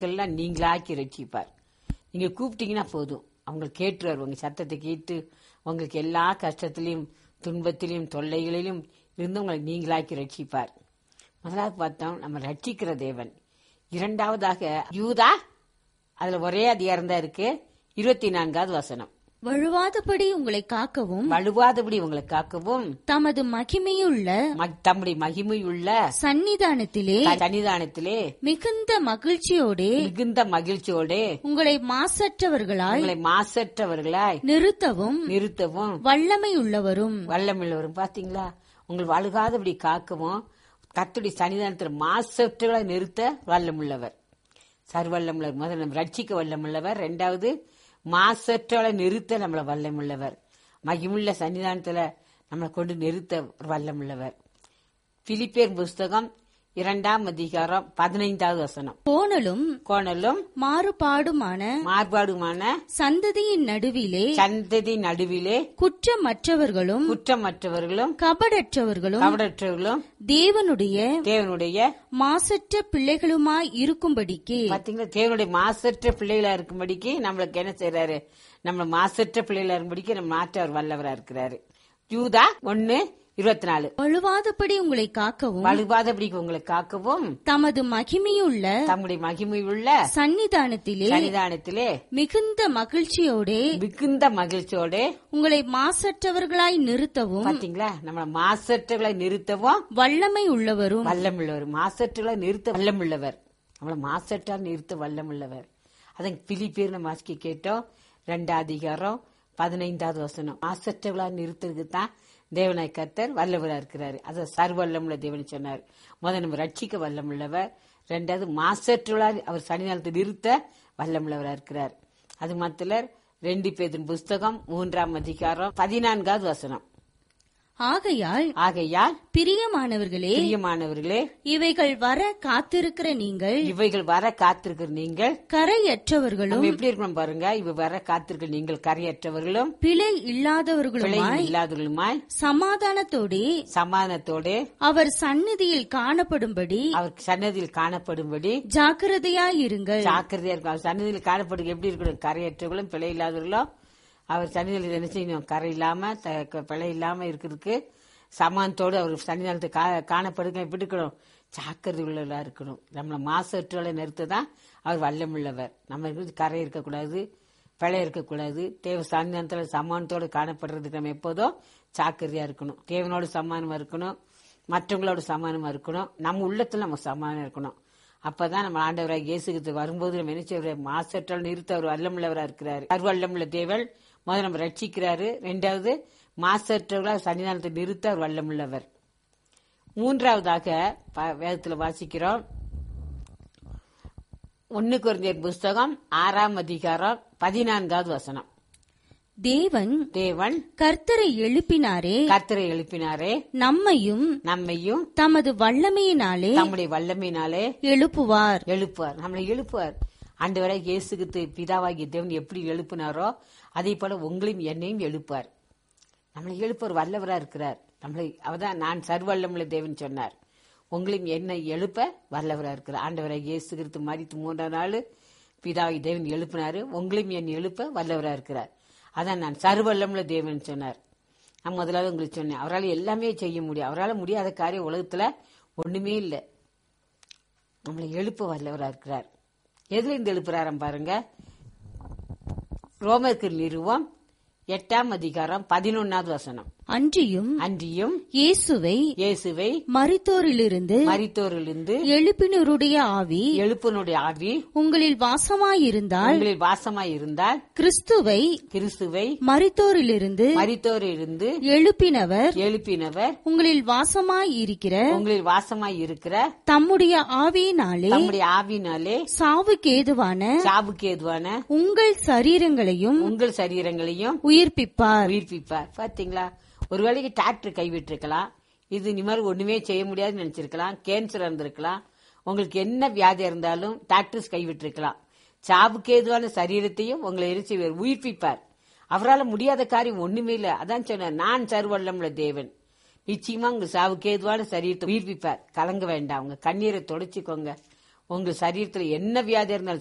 எல்லாம் நீங்களாக்கி ரட்சிப்பார் நீங்க கூப்பிட்டீங்கன்னா போதும் அவங்க கேட்டுருவார் உங்க சத்தத்தை கேட்டு உங்களுக்கு எல்லா கஷ்டத்திலையும் துன்பத்திலையும் தொல்லைகளிலும் இருந்து உங்களை நீங்களாக்கி ரட்சிப்பார் முதலாவது பார்த்தோம் நம்ம ரட்சிக்கிற தேவன் இரண்டாவதாக யூதா அதுல ஒரே அதிகாரம் தான் இருக்கு இருபத்தி நான்காவது வசனம் வழுவாதபடி உங்களை காக்கவும் வலுவாதபடி உங்களை காக்கவும் தமது மகிமையுள்ள ம- தம்முடைய மகிமையுள்ள சந்நிதானத்திலே சன்னிதானத்திலே மிகுந்த மகிழ்ச்சியோடே மிகுந்த மகிழ்ச்சியோட உங்களை மாசற்றவர்களாய் உங்களை மாசற்றவர்களாய் நிறுத்தவும் நிறுத்தவும் வல்லமையுள்ளவரும் வல்லமுள்ளவரும் பாத்தீங்களா உங்கள் வழுகாதபடி காக்கவும் கத்துடைய சன்னிதானத்தில் மாசற்றவர்களை நிறுத்த வல்லமுள்ளவர் சர்வல்லமுள்ளவர் முதல்ல நம்ம ரட்சிக்க வல்லமுள்ளவர் ரெண்டாவது மாசற்றவளை நிறுத்த நம்மள வல்லமுள்ளவர் மகிமுள்ள சன்னிதானத்துல நம்மளை கொண்டு நிறுத்த வல்லமுள்ளவர் பிலிப்பேர் புஸ்தகம் இரண்டாம் அதிகாரம் பதினைந்தாவது வசனம் கோணலும் கோணலும் மாறுபாடுமான மார்பாடுமான சந்ததியின் நடுவிலே சந்ததி நடுவிலே குற்றமற்றவர்களும் குற்றமற்றவர்களும் கபடற்றவர்களும் கவடற்றவர்களும் தேவனுடைய தேவனுடைய மாசற்ற பிள்ளைகளுமாய் இருக்கும்படிக்கு பாத்தீங்களா தேவனுடைய மாசற்ற பிள்ளைகளா இருக்கும்படிக்கு நம்மளுக்கு என்ன செய்யறாரு நம்ம மாசற்ற பிள்ளைகளா இருக்கும்படிக்கு நம்ம மாற்ற அவர் வல்லவரா இருக்கிறாரு யூதா ஒன்னு இருபத்தி நாலு வழுவாதபடி உங்களை காக்கவும் வலுவாதபடிக்கு உங்களை காக்கவும் தமது மகிமையுள்ள தம்முடைய மகிமை உள்ள சந்நிதானத்திலே சன்னிதானத்திலே மிகுந்த மகிழ்ச்சியோடே மிகுந்த மகிழ்ச்சியோட உங்களை மாசற்றவர்களாய் நிறுத்தவும் பாத்தீங்களா நம்ம மாசற்றகளை நிறுத்தவும் வல்லமை உள்ளவரும் வல்லமுள்ளவர் மாசற்றகளை நிறுத்த வல்லமுள்ளவர் நம்மள மாசற்றால் நிறுத்த வல்லமுள்ளவர் அதன் பிலிப்பேர் நம்ம வாசிக்க கேட்டோம் ரெண்டாவது அதிகாரம் பதினைந்தாவது வசனம் மாசற்றவளா நிறுத்துறதுக்கு தான் தேவனாய் கர்த்தர் வல்லவரா இருக்கிறாரு அது சர்வல்லமுள்ள தேவன் சொன்னார் முதல் நம்ம ரட்சிக்க வல்லமுள்ளவர் ரெண்டாவது மாசற்றவளா அவர் சனிநாளத்தை நிறுத்த வல்லமுள்ளவரா இருக்கிறார் அது மாத்திர ரெண்டு பேதின் புஸ்தகம் மூன்றாம் அதிகாரம் பதினான்காவது வசனம் ஆகையால் ஆகையால் பிரியமானவர்களே பிரியமானவர்களே இவைகள் வர காத்திருக்கிற நீங்கள் இவைகள் வர காத்திருக்கிற நீங்கள் கரையற்றவர்களும் நம்ம எப்படி இருக்கணும் பாருங்க இவ வர காத்திருக்க நீங்கள் கரையற்றவர்களும் பிழை பிழை இல்லாதவர்களுமாய் இல்லாதவர்களுமாய் சமாதானத்தோடே சமாதானத்தோடு அவர் சந்நிதியில் காணப்படும்படி அவர் சன்னதியில் காணப்படும்படி ஜாக்கிரதையாயிருங்கள் ஜாக்கிரதையா இருக்கும் அவர் சன்னதியில் காணப்படுங்க எப்படி இருக்கணும் கரையற்றவர்களும் பிழை இல்லாதவர்களும் அவர் சன்னதியில் என்ன செய்யணும் கரை இல்லாம த- க- பிழை இல்லாம இருக்கிறதுக்கு சமானத்தோடு அவர் சன்னிதானத்தை கா- காணப்படுங்க எப்படி இருக்கணும் ஜாக்கிரதை உள்ளவர்களா இருக்கணும் நம்மள மாசற்றோட நிறுத்த தான் அவர் வல்லமுள்ளவர் நம்ம இருக்கிறது கரை இருக்கக்கூடாது பிழை இருக்கக்கூடாது தேவ சன்னிதானத்துல சமானத்தோடு காணப்படுறதுக்கு நம்ம எப்போதும் ஜாக்கிரதையா இருக்கணும் தேவனோட சமானமா இருக்கணும் மற்றவங்களோட சமானமா இருக்கணும் நம்ம உள்ளத்துல நம்ம சமானம் இருக்கணும் அப்பதான் நம்ம ஆண்டவராக இயேசுக்கு வரும்போது நம்ம என்ன செய்வார் மாசற்றால் நிறுத்த அவர் வல்லமுள்ளவரா இருக்கிறாரு அருவல்லமுள்ள தேவன் முதல்ல நம்ம ரட்சிக்கிறாரு ரெண்டாவது மாசற்றவர்களா சன்னிதானத்தை நிறுத்த அவர் வல்லமுள்ளவர் மூன்றாவதாக ப- வேதத்துல வாசிக்கிறோம் ஒன்னு குறைஞ்சர் புஸ்தகம் ஆறாம் அதிகாரம் பதினான்காவது வசனம் தேவன் தேவன் கர்த்தரை எழுப்பினாரே கர்த்தரை எழுப்பினாரே நம்மையும் நம்மையும் தமது வல்லமையினாலே தம்முடைய வல்லமையினாலே எழுப்புவார் எழுப்புவார் நம்மளை எழுப்புவார் ஆண்டவரை இயேசுக்கு பிதாவாகிய தேவன் எப்படி எழுப்பினாரோ அதே போல உங்களையும் என்னையும் எழுப்பார் நம்மளை எழுப்பவர் வல்லவரா இருக்கிறார் நம்மளை அவதான் நான் சர்வல்லமுள்ள தேவன் சொன்னார் உங்களையும் என்னை எழுப்ப வல்லவரா இருக்கிறார் ஆண்டவரை இயேசு கிறிஸ்து மறித்து மூன்றாம் நாள் பிதாவை தேவன் எழுப்பினாரு உங்களையும் என்னை எழுப்ப வல்லவரா இருக்கிறார் அதான் நான் சர்வல்லமுள்ள தேவன் சொன்னார் நான் முதலாவது உங்களுக்கு சொன்னேன் அவரால் எல்லாமே செய்ய முடியும் அவரால் முடியாத காரியம் உலகத்துல ஒண்ணுமே இல்லை நம்மளை எழுப்ப வல்லவரா இருக்கிறார் எதுல இருந்து எழுப்புறாராம் பாருங்க ரோமருக்கு நிறுவம் எட்டாம் அதிகாரம் பதினொன்னாவது வசனம் அன்றியும் அன்றியும் இயேசுவை இயேசுவை மரித்தோரிலிருந்து மரித்தோரிலிருந்து எழுப்பினருடைய ஆவி எழுப்பினுடைய ஆவி உங்களில் வாசமாயிருந்தால் உங்களில் வாசமாய் இருந்தால் கிறிஸ்துவை கிறிஸ்துவை மரித்தோரிலிருந்து மரித்தோரிலிருந்து எழுப்பினவர் எழுப்பினவர் உங்களில் வாசமாய் இருக்கிற உங்களில் வாசமாய் இருக்கிற தம்முடைய ஆவியினாலே தம்முடைய ஆவினாலே சாவுக்கு ஏதுவான சாவுக்கு ஏதுவான உங்கள் சரீரங்களையும் உங்கள் சரீரங்களையும் உயிர்ப்பிப்பார் உயிர்ப்பிப்பார் பாத்தீங்களா ஒரு வேளைக்கு டாக்டர் கைவிட்டிருக்கலாம் இது இந்த மாதிரி ஒண்ணுமே செய்ய முடியாதுன்னு நினைச்சிருக்கலாம் கேன்சர் இருந்திருக்கலாம் உங்களுக்கு என்ன வியாதி இருந்தாலும் டாக்டர்ஸ் கைவிட்டிருக்கலாம் சாவுக்கு ஏதுவான சரீரத்தையும் உங்களை எரிச்சு உயிர்ப்பிப்பார் அவரால் முடியாத காரியம் ஒண்ணுமே இல்ல அதான் சொன்னார் நான் சர்வல்லமுள்ள தேவன் நிச்சயமா உங்க சாவுக்கு ஏதுவான சரீரத்தை உயிர்ப்பிப்பார் கலங்க வேண்டாம் உங்க கண்ணீரை தொடச்சிக்கோங்க உங்க சரீரத்துல என்ன வியாதி இருந்தாலும்